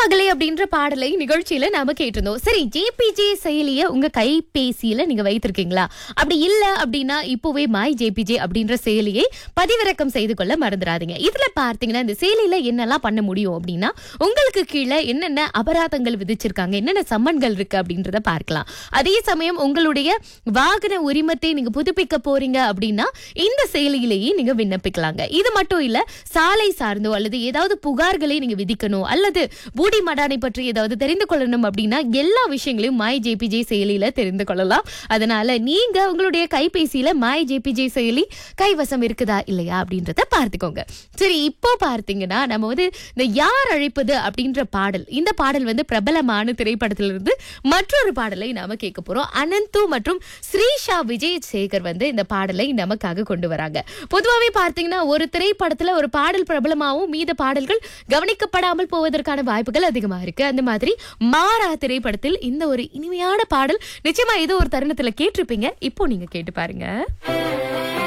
மகளே அப்படின்ற பாடலை நிகழ்ச்சியில நாம கேட்டிருந்தோம் சரி ஜேபிஜே செயலிய உங்க கைபேசியில நீங்க வைத்திருக்கீங்களா அப்படி இல்ல அப்படின்னா இப்போவே மாய் ஜேபிஜே அப்படின்ற செயலியை பதிவிறக்கம் செய்து கொள்ள மறந்துடாதீங்க இதுல பார்த்தீங்கன்னா இந்த செயலியில என்னெல்லாம் பண்ண முடியும் அப்படின்னா உங்களுக்கு கீழே என்னென்ன அபராதங்கள் விதிச்சிருக்காங்க என்னென்ன சம்மன்கள் இருக்கு அப்படின்றத பார்க்கலாம் அதே சமயம் உங்களுடைய வாகன உரிமத்தை நீங்க புதுப்பிக்க போறீங்க அப்படின்னா இந்த செயலியிலேயே நீங்க விண்ணப்பிக்கலாங்க இது மட்டும் இல்ல சாலை சார்ந்தோ அல்லது ஏதாவது புகார்களை நீங்க விதிக்கணும் அல்லது பூடி மடானை பற்றி ஏதாவது தெரிந்து கொள்ளணும் அப்படின்னா எல்லா விஷயங்களையும் மாய் ஜேபிஜே செயலியில தெரிந்து கொள்ளலாம் அதனால நீங்க உங்களுடைய கைபேசியில மாய் ஜேபிஜே செயலி கைவசம் இருக்குதா இல்லையா அப்படின்றத பார்த்துக்கோங்க சரி இப்போ பார்த்தீங்கன்னா நம்ம வந்து இந்த யார் அழைப்பது அப்படின்ற பாடல் இந்த பாடல் வந்து பிரபலமான திரைப்படத்திலிருந்து மற்றொரு பாடலை நாம கேட்க போறோம் அனந்து மற்றும் ஸ்ரீஷா விஜய் சேகர் வந்து இந்த பாடலை நமக்காக கொண்டு வராங்க பொதுவாகவே பார்த்தீங்கன்னா ஒரு திரைப்படத்துல ஒரு பாடல் பிரபலமாகவும் மீத பாடல்கள் கவனிக்கப்படாமல் போவதற்கான வாய்ப்புகள் அதிகமா இருக்கு அந்த மாதிரி மாறா திரைப்படத்தில் இந்த ஒரு இனிமையான பாடல் நிச்சயமா ஏதோ ஒரு தருணத்துல கேட்டிருப்பீங்க இப்போ நீங்க கேட்டு பாருங்க